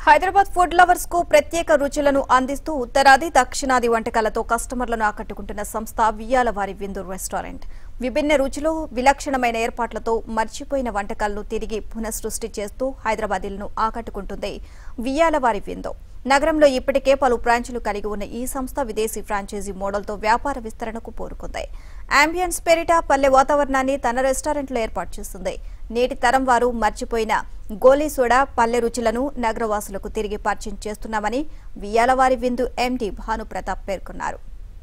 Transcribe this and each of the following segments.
Hyderabad food lovers కు ప్రత్యేక రుచులను అందిస్తూ ఉత్తరాది దక్షిణాది వంటకాలతో కస్టమర్లను ఆకట్టుకుంటున్న సంస్థ వియ్యాల వారి విందు రెస్టారెంట్ విభిన్న రుచులు విలక్షణమైన ఏర్పాట్లతో మర్చిపోయిన వంటకాలను తిరిగి పునఃసృష్టి చేస్తూ హైదరాబాదీలను ఆకట్టుకుంటుంది వియ్యాల వారి విందు నగరంలో ఇప్పటికే పలు బ్రాంచులు కలిగి ఉన్న ఈ సంస్థ విదేశీ ఫ్రాంచైజీ మోడల్తో వ్యాపార విస్తరణకు కోరుకుంది అంబియన్స్ పేరిట పల్లె వాతావరణాన్ని తన రెస్టారెంట్లో ఏర్పాటు చేస్తుంది నేటి తరం వారు మర్చిపోయిన గోలీ సోడా పల్లె రుచులను నగరవాసులకు తిరిగి పరిచయం చేస్తున్నామని వియ్యాలవారి విందు ఎండి భానుప్రతాప్ పేర్కొన్నారు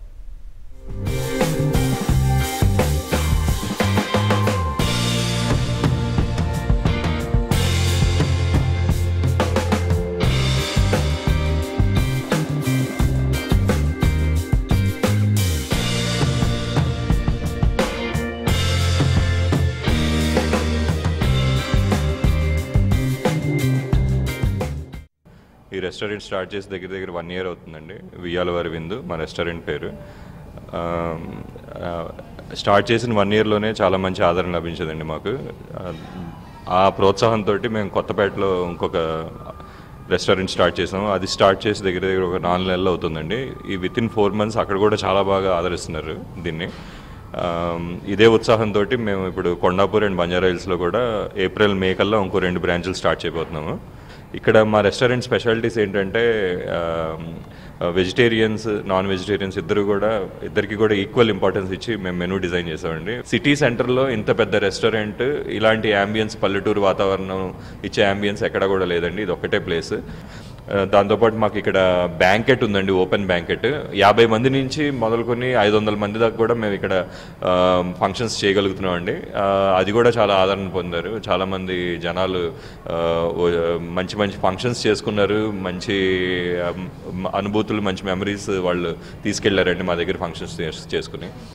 ఈ రెస్టారెంట్ స్టార్ట్ చేసి దగ్గర దగ్గర వన్ ఇయర్ అవుతుందండి వియ్యాలవారి విందు మా రెస్టారెంట్ పేరు ఆమ్, ఆ, స్టార్ట్ చేసిన వన్ ఇయర్లోనే చాలా మంచి ఆదరణ లభించదండి మాకు ఆ, ఆ ప్రోత్సాహంతో మేము కొత్తపేటలో ఇంకొక రెస్టారెంట్ స్టార్ట్ చేసాము అది స్టార్ట్ చేసి దగ్గర దగ్గర ఒక నాలుగు నెలలు అవుతుందండి ఈ విత్ ఇన్ ఫోర్ మంత్స్ అక్కడ కూడా చాలా బాగా ఆదరిస్తున్నారు దీన్ని ఆమ్, ఇదే ఉత్సాహంతో మేము ఇప్పుడు కొండాపూర్ అండ్ బంజారా హిల్స్లో కూడా ఏప్రిల్ మే కల్లా ఇంకో రెండు బ్రాంచులు స్టార్ట్ చేయబోతున్నాము ఇక్కడ మా రెస్టారెంట్ స్పెషాలిటీస్ ఏంటంటే వెజిటేరియన్స్ నాన్ వెజిటేరియన్స్ ఇద్దరు కూడా ఇద్దరికి కూడా ఈక్వల్ ఇంపార్టెన్స్ ఇచ్చి మేము మెనూ డిజైన్ చేసామండి సిటీ సెంటర్లో ఇంత పెద్ద రెస్టారెంట్ ఇలాంటి అంబియన్స్ పల్లెటూరు వాతావరణం ఇచ్చే అంబియన్స్ ఎక్కడ కూడా లేదండి ఇది ఒక్కటే ప్లేస్ ఆ, దాంతోపాటు మాకు ఇక్కడ బ్యాంకెట్ ఉందండి ఓపెన్ బ్యాంకెట్ యాభై మంది నుంచి మొదలుకొని ఐదు వందల మంది దాకా కూడా మేము ఇక్కడ ఫంక్షన్స్ చేయగలుగుతున్నాం అండి ఆ, అది కూడా చాలా ఆదరణ పొందారు చాలామంది జనాలు ఆ, ఓ- మంచి మంచి ఫంక్షన్స్ చేసుకున్నారు మంచి ఆ, మ- అనుభూతులు మంచి మెమరీస్ వాళ్ళు తీసుకెళ్లారండి మా దగ్గర ఫంక్షన్స్ చేసుకుని